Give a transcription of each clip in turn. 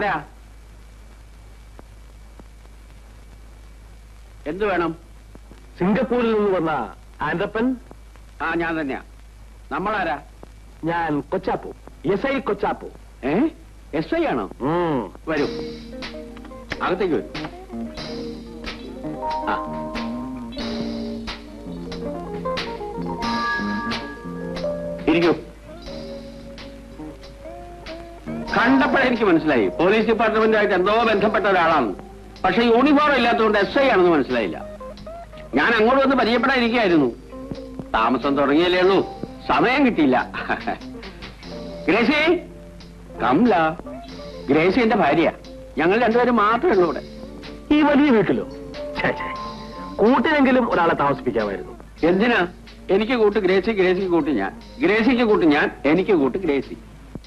ആരാ എന്തു വേണം സിംഗപ്പൂരിൽ നിന്ന് വന്ന ആൻഡപ്പൻ ആ ഞാൻ തന്നെയാ നമ്മളാരാ ഞാൻ കൊച്ചാപ്പു എസ് ഐ കൊച്ചാപ്പു ഏ എസ് ഐ ആണോ ഉം. വരൂ അകത്തേക്ക് വരൂ ആ ഇരിക്കൂ കണ്ടപ്പോഴേ എനിക്ക് മനസ്സിലായി പോലീസ് ഡിപ്പാർട്ട്മെന്റുമായിട്ട് എന്തോ ബന്ധപ്പെട്ട ഒരാളാണ് പക്ഷെ യൂണിഫോം ഇല്ലാത്തതുകൊണ്ട് എസ് ഐ ആണെന്ന് മനസ്സിലായില്ല ഞാൻ അങ്ങോട്ട് വന്ന് പരിചയപ്പെടാതിരിക്കുകയായിരുന്നു താമസം തുടങ്ങിയല്ലേ ഉള്ളൂ സമയം കിട്ടിയില്ല ഗ്രേസി കമല ഗ്രേസി എന്റെ ഭാര്യ ഞങ്ങൾ രണ്ടുപേരും മാത്രമേ ഉള്ളൂ ഇവിടെ ഈ വലിയ വീട്ടിലോ ഛേ, ഛേ. കൂട്ടിനെങ്കിലും ഒരാളെ താമസിപ്പിക്കാമായിരുന്നു എന്തിനാ എനിക്ക് കൂട്ട് ഗ്രേസി ഗ്രേസിക്ക് കൂട്ട് ഞാൻ ഗ്രേസിക്ക് കൂട്ട് ഞാൻ എനിക്ക് കൂട്ട് ഗ്രേസി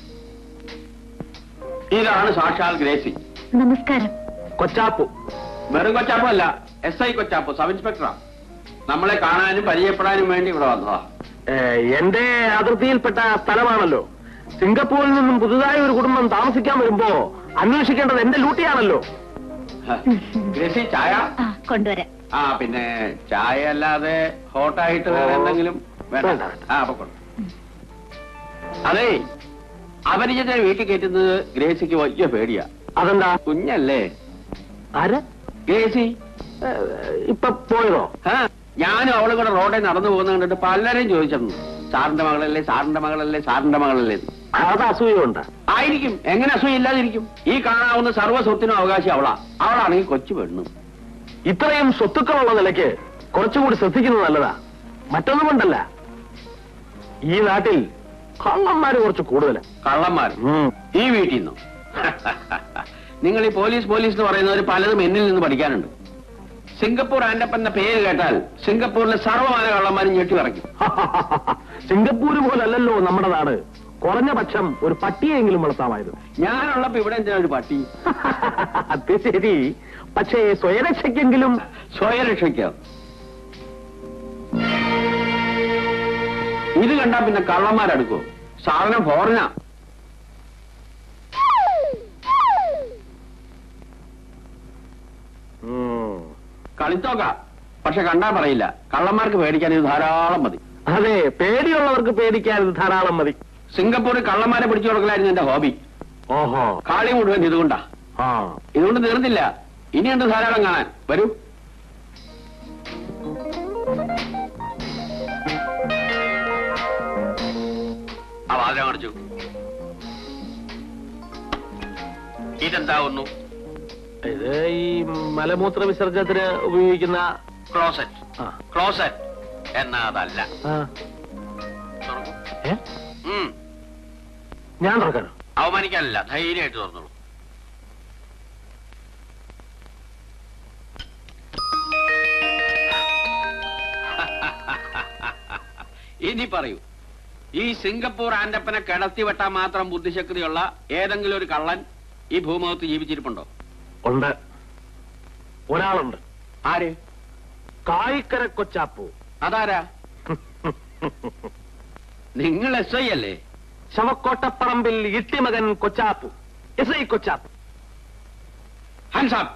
ഇതാണ് സാക്ഷാൽ ഗ്രേസി നമസ്കാരം കൊച്ചാപ്പു വെറും കൊച്ചാപ്പോ അല്ല എസ് ഐ കൊച്ചാപ്പോ സബ് ഇൻസ്പെക്ടറാ നമ്മളെ കാണാനും പരിചയപ്പെടാനും വേണ്ടി ഇവിടെ വന്നതാ ഏ, എന്റെ അതിർത്തിയിൽപ്പെട്ട സ്ഥലമാണല്ലോ സിംഗപ്പൂരിൽ നിന്നും പുതുതായി ഒരു കുടുംബം താമസിക്കാൻ വരുമ്പോ അന്വേഷിക്കേണ്ടത് എന്റെ ലൂട്ടിയാണല്ലോ ഹ, ഗ്രേസി ചായ ആ കൊണ്ടുവരാം ആ പിന്നെ ചായ അല്ലാതെ ഹോട്ടായിട്ട് വേറെ എന്തെങ്കിലും വേണ്ട വേണ്ട, വേണ്ട. ആ അപ്പൊ കൊള്ളാം. അതേ അപരിചിതനെ വീട്ടിൽ കയറ്റുന്നത് ഗ്രേസിക്ക് വലിയ പേടിയാ അതെന്താ കുഞ്ഞല്ലേ ആര് ഗ്രേസി ഏ, ഇപ്പൊ പോയതോ ആ ഞാനും അവളും കൂടെ റോഡിൽ നടന്നു പോകുന്ന കണ്ടിട്ട് പലരും ചോദിച്ചിരുന്നു സാറിന്റെ മകളല്ലേ സാറിന്റെ മകളല്ലേ സാറിന്റെ മകളല്ലേ എന്ന്. അത് അസൂയുണ്ട് ആയിരിക്കും എങ്ങനെ അസൂയില്ലാതിരിക്കും ഈ കാണാവുന്ന സർവ്വ സ്വത്തിനും അവകാശം അവളാ അവളാണെങ്കിൽ കൊച്ചു പെണ്ണു ഇത്രയും സ്വത്തുക്കളുള്ള നിലയ്ക്ക് കുറച്ചുകൂടി ശ്രദ്ധിക്കുന്നത് നല്ലതാ മറ്റൊന്നും കൊണ്ടല്ല ഈ നാട്ടിൽ കള്ളന്മാര് കുറച്ച് കൂടുതലാ കള്ളന്മാർ ഉം. ഈ വീട്ടിൽ നിന്നും നിങ്ങൾ ഈ പോലീസ് പോലീസ് എന്ന് പറയുന്നവർ പലതും എന്നിൽ നിന്ന് പഠിക്കാനുണ്ട് സിംഗപ്പൂർ ആൻഡപ്പന്റെ പേര് കേട്ടാൽ സിംഗപ്പൂരിലെ സർവ്വമാന കള്ളന്മാരും ഞെട്ടി പറയ്ക്കും സിംഗപ്പൂര് പോലല്ലല്ലോ നമ്മുടെ നാട് കുറഞ്ഞ പക്ഷം ഒരു പട്ടിയെങ്കിലും വളർത്താമായിരുന്നു ഞാനുള്ളപ്പോ ഇവിടെ എന്തിനാ ഒരു പട്ടി അത് ശരി പക്ഷേ സ്വയരക്ഷയ്ക്കെങ്കിലും സ്വയരക്ഷയ്ക്കോ ഇത് കണ്ടാ പിന്നെ കള്ളന്മാരെടുക്കോ സാധനം ഫോറിനാ ഉം. കളിത്തോക്ക പക്ഷെ കണ്ടാ പറയില്ല കള്ളന്മാർക്ക് പേടിക്കാൻ ഇത് ധാരാളം മതി അതെ പേടിയുള്ളവർക്ക് പേടിക്കാൻ ഇത് ധാരാളം മതി സിംഗപ്പൂരിൽ കള്ളന്മാരെ പിടിച്ചു കൊടുക്കലായിരുന്നു എന്റെ ഹോബി ഓഹോ കാളി മുഴുവൻ ഇതുകൊണ്ടാ ആ ഇതുകൊണ്ട് തീർന്നില്ല ഇനിയുണ്ട് ധാരാളം കാണാൻ വരൂ ആ വാതില കാണിച്ചു ഇതെന്താവുന്നു ഇത് ഈ മലമൂത്ര വിസർജനത്തിന് ഉപയോഗിക്കുന്ന ക്ലോസറ്റ് ആ. ക്ലോസറ്റ് എന്നാ അതല്ല ആ. തുറക്കൂ. ഏ? ഉം. ഞാൻ തുറക്കാനോ അവമാനിക്കാനല്ല ധൈര്യമായിട്ട് തുറന്നോളൂ ഇനി പറയൂ ഈ സിംഗപ്പൂർ ആൻഡപ്പനെ കിടത്തി വെട്ടാൻ മാത്രം ബുദ്ധിശക്തിയുള്ള ഏതെങ്കിലും ഒരു കള്ളൻ ഈ ഭൂമുഖത്ത് ജീവിച്ചിരിപ്പുണ്ടോ ഉണ്ട് ഒരാളുണ്ട് ആര് കായിക്കര കൊച്ചാപ്പു അതാരാ നിങ്ങൾ എസ് ഐ അല്ലേ ശവക്കോട്ടപ്പറമ്പിൽ ഇട്ടിമകൻ കൊച്ചാപ്പു എസ് ഐ കൊച്ചാപ്പു ഹൻസാബ്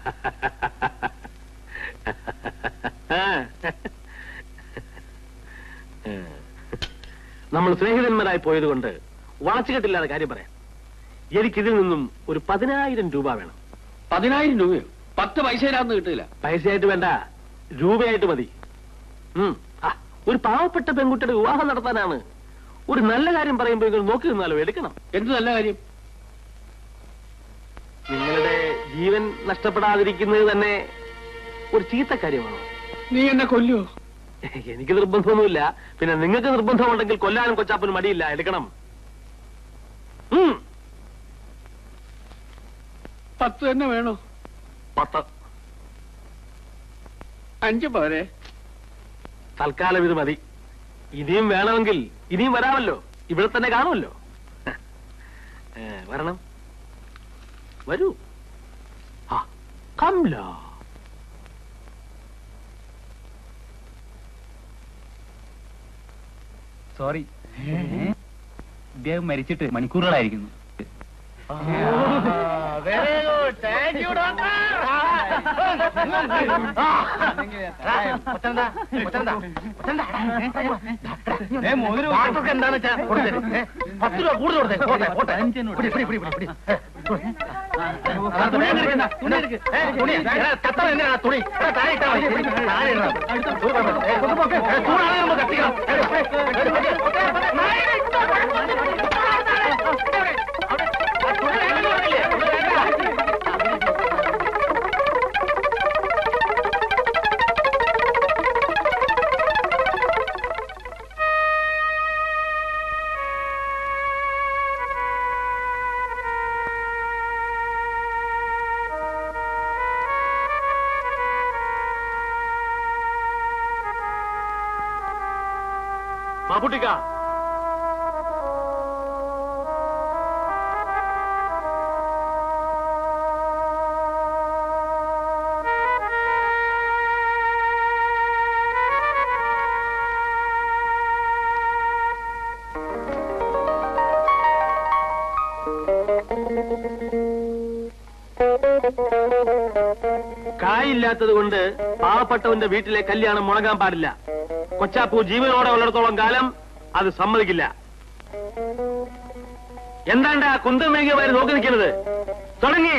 നമ്മൾ സ്നേഹിതന്മാരായി പോയതുകൊണ്ട് വളച്ചുകെട്ടില്ലാതെ കാര്യം പറയാം എനിക്കിതിൽ നിന്നും ഒരു പതിനായിരം രൂപ വേണം പതിനായിരം രൂപയോ പത്ത് പൈസ ഇല്ലാന്ന് കിട്ടില്ല പൈസയായിട്ട് വേണ്ട രൂപയായിട്ട് മതി ഉം. ആ, ഒരു പാവപ്പെട്ട പെൺകുട്ടിയുടെ വിവാഹം നടത്താനാണ് ഒരു നല്ല കാര്യം പറയുമ്പോൾ നിങ്ങൾ നോക്കി നിന്നാലോ എടുക്കണം എന്ത് നല്ല കാര്യം നിങ്ങളുടെ ജീവൻ നഷ്ടപ്പെടാതിരിക്കുന്നത് തന്നെ ഒരു ചീത്ത കാര്യമാണോ നീ എന്നെ കൊല്ലോ എനിക്ക് നിർബന്ധമൊന്നുമില്ല പിന്നെ നിങ്ങൾക്ക് നിർബന്ധമുണ്ടെങ്കിൽ കൊല്ലാനും കൊച്ചാപ്പനും മടിയില്ല എടുക്കണം ഉം. പത്ത് തന്നെ വേണോ പത്ത് അഞ്ച് പോരെ തൽക്കാലം ഇത് മതി ഇനിയും വേണമെങ്കിൽ ഇനിയും വരാമല്ലോ ഇവിടെ തന്നെ കാണുമല്ലോ ഏ, വരണം വരൂ ആ കംല സോറി ഇദ്ദേഹം മരിച്ചിട്ട് മണിക്കൂറുകളായിരിക്കുന്നു വെരി ഗുഡ് താങ്ക് യു ഡോക്ടർക്ക് എന്താന്ന് വെച്ചാ കൊടുത്തേ പത്ത് രൂപ കൂടുതൽ കൊടുത്തേ പോട്ടെ പോട്ടെ പിടി, പിടി, പിടി, പിടി, പിടി. ആ, തുണി എടുക്ക്, തുണി എടുക്ക്. ഏ, തുണി, എടാ, കത്തറ എന്തിനാ തുണി എടാ, താഴെ ഇട്ടാ മതി. പിടി, താഴെ ഇടണം. ഏ, കൊണ്ടുപോക്കെ. ഏ, ചൂടാണ് നമ്മൾ കത്തിക്കണം ഏ, ഏ, ഏ, മാപ്പുട്ടിക്ക കായില്ലാത്തത് കൊണ്ട് പാവപ്പെട്ടവന്റെ വീട്ടിലെ കല്യാണം മുടങ്ങാൻ പാടില്ല കൊച്ചാപ്പു ജീവനോടെ ഉള്ളിടത്തോളം കാലം അത് സമ്മതിക്കില്ല എന്താണ്ടാ കുന്തം മേഘിയമാര് നോക്കി നിൽക്കുന്നത് തുടങ്ങി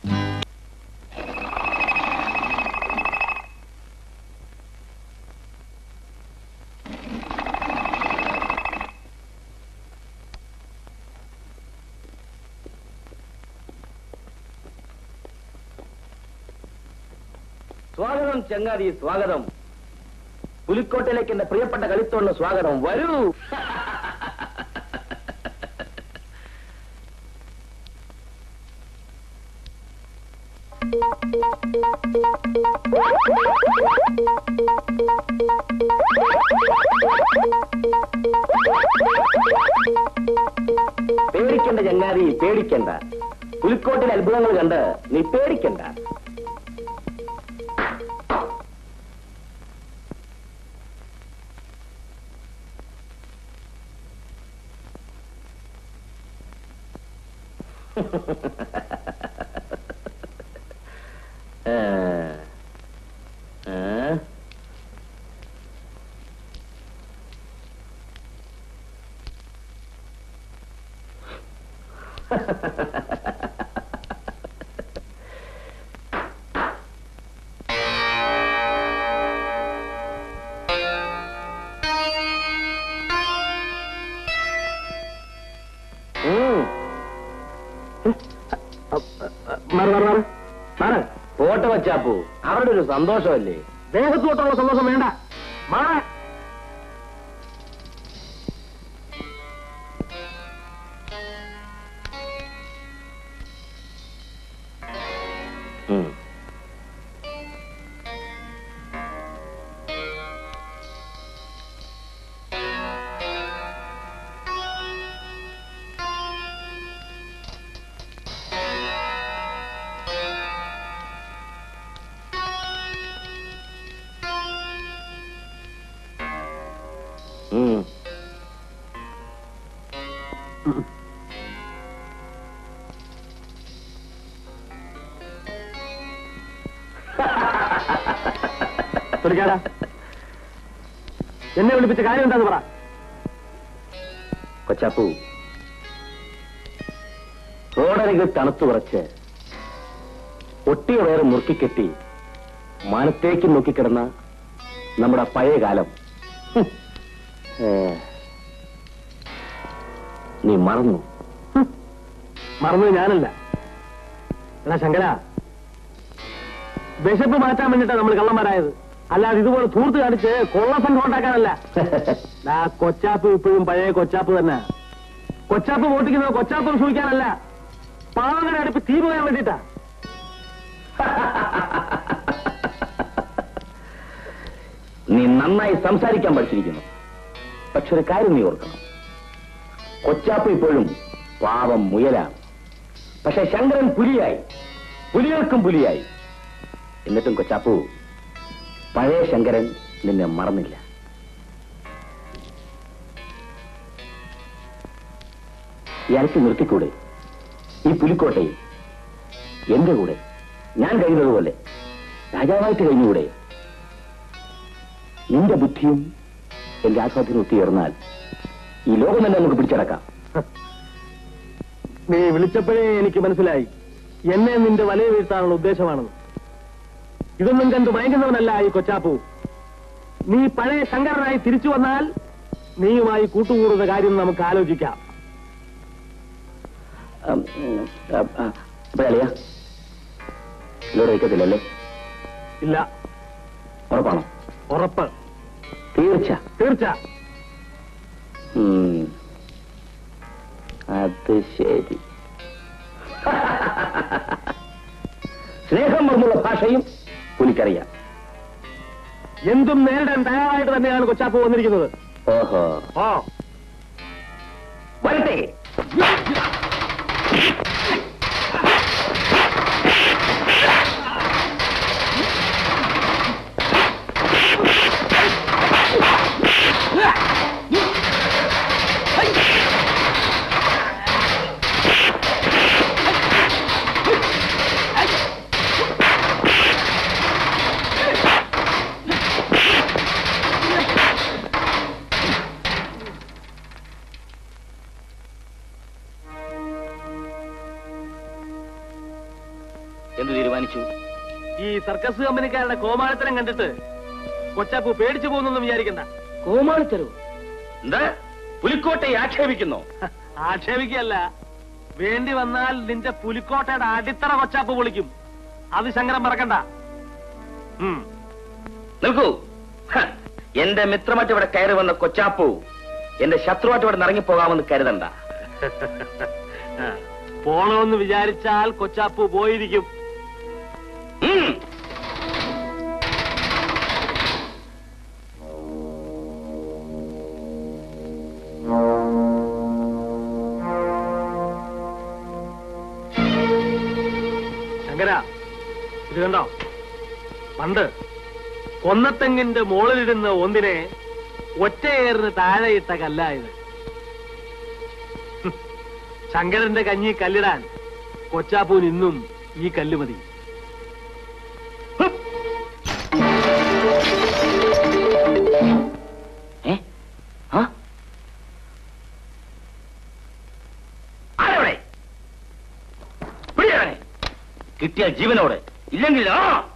സ്വാഗതം ചങ്ങാതി സ്വാഗതം പുലിക്കോട്ടയിലേക്ക് എന്റെ പ്രിയപ്പെട്ട കളിത്തോളിന് സ്വാഗതം വരൂ പേടിക്കണ്ട ചങ്ങാതി പേടിക്കണ്ട പുലിക്കോട്ടിലെ അത്ഭുതങ്ങൾ കണ്ട് നീ പേടിക്കണ്ട ഏ. ഏ? ഉം. പോട്ടെ വച്ചാപ്പു അവരുടെ ഒരു സന്തോഷമല്ലേ ദേഹത്തോട്ടുള്ള സന്തോഷം വേണ്ട മാറാ ഉം. ഉം. തുലിക്കാടാ എന്നെ വിളിപ്പിച്ച കാര്യം എന്താന്ന് പറ കൊച്ചാപ്പു റോഡരികിൽ തണുത്തു വിറച്ച് ഒട്ടിയ വയറ് മുറുക്കിക്കെട്ടി മാനത്തേക്ക് നോക്കിക്കിടന്ന നമ്മുടെ പഴയ കാലം ഹും. ഏ, നീ മറന്നു മറന്നത് ഞാനല്ല എടാ ശങ്കര വിശപ്പ് മാറ്റാൻ വേണ്ടിട്ടാ നമ്മൾ കള്ളന്മാരായത് അല്ലാതെ ഇതുപോലെ തൂർത്ത് കാണിച്ച് കൊള്ളസംഘം ഉണ്ടാക്കാനല്ല ആ കൊച്ചാപ്പ് ഇപ്പോഴും പഴയ കൊച്ചാപ്പ് തന്നെ കൊച്ചാപ്പ് വോട്ടിക്കുന്നത് കൊച്ചാപ്പ് സൂഹിക്കാനല്ല പാവങ്ങളുടെ അടുപ്പ് തീ പോകാൻ വേണ്ടിട്ടാ നീ നന്നായി സംസാരിക്കാൻ പഠിച്ചിരിക്കുന്നു പക്ഷെ ഒരു കാര്യം നീ ഓർക്കണം കൊച്ചാപ്പ് ഇപ്പോഴും പാവം മുയലാണ് പക്ഷെ ശങ്കരൻ പുലിയായി പുലികൾക്കും പുലിയായി എന്നിട്ടും കൊച്ചാപ്പു പഴയ ശങ്കരൻ നിന്നെ മറന്നില്ല ഈ അരക്ക് നിർത്തിക്കൂടെ ഈ പുലിക്കോട്ടയിൽ എന്റെ കൂടെ ഞാൻ കഴിയുന്നതുപോലെ രാജാവായിട്ട് കഴിഞ്ഞുകൂടെ നിന്റെ ബുദ്ധിയും എന്റെ ആസ്വാദ്യം ഒത്തുയർന്നാൽ ഈ ലോകം തന്നെ നമുക്ക് പിടിച്ചടക്കാം നീ വിളിച്ചപ്പോഴേ എനിക്ക് മനസ്സിലായി എന്നെ നിന്റെ വലയ വീഴ്ത്താനുള്ള ഉദ്ദേശമാണെന്ന് ഇതൊന്നും കണ്ട് മയങ്ങുന്നവനല്ല ഈ കൊച്ചാപ്പു നീ പഴയ ശങ്കരനായി തിരിച്ചു വന്നാൽ നീയുമായി കൂട്ടുകൂടുന്ന കാര്യം നമുക്ക് ആലോചിക്കാം അളിയ ഇതോടെ വയ്ക്കത്തില്ലല്ലേ ഇല്ല ഉറപ്പാണോ ഉറപ്പ് തീർച്ച തീർച്ച ഉം. അത് ശരി സ്നേഹം മർന്നുള്ള ഭാഷയും പുലിക്കറിയാം എന്തും നേരിടാൻ തയ്യാറായിട്ട് തന്നെയാണ് കൊച്ചാപ്പു വന്നിരിക്കുന്നത് ഓഹോ ഓ വരട്ടെ എന്ത് തീരുമാനിച്ചു ഈ സർക്കസ് കമ്പനിക്കാരുടെ കോമാളിത്തരം കണ്ടിട്ട് കൊച്ചാപ്പു പേടിച്ചു പോകുന്നു വിചാരിക്കണ്ട കോമാളിത്തരോ എന്താ പുലിക്കോട്ടെ ആക്ഷേപിക്കുന്നോ ആക്ഷേപിക്കല്ല വേണ്ടി വന്നാൽ നിന്റെ പുലിക്കോട്ടയുടെ അടിത്തറ കൊച്ചാപ്പ് പൊളിക്കും അത് ശങ്കരം മറക്കണ്ട ഉം. നിൽക്കൂ ഹ, എന്റെ മിത്രമായിട്ട് ഇവിടെ കയറി വന്ന കൊച്ചാപ്പു എന്റെ ശത്രുവായിട്ട് ഇവിടെ ഇറങ്ങിപ്പോകാമെന്ന് കരുതണ്ട ആ, പോണമെന്ന് വിചാരിച്ചാൽ കൊച്ചാപ്പു പോയിരിക്കും ഉം. ശങ്കര ഇത് കണ്ടോ പണ്ട് കൊന്നത്തെങ്ങിന്റെ മുകളിലിരുന്ന ഒന്നിനെ ഒറ്റയേറിന് താഴെയിട്ട കല്ല ഇത് ഹും. ശങ്കരന്റെ കഞ്ഞി കല്ലിടാൻ കൊച്ചാപ്പൂൻ ഇന്നും ഈ കല്ല് മതി ഹും. ഏ? ആ? ആരവിടെ? പിടിയവനെ. കിട്ടിയ ജീവനോടെ ഇല്ലെങ്കിൽ ആ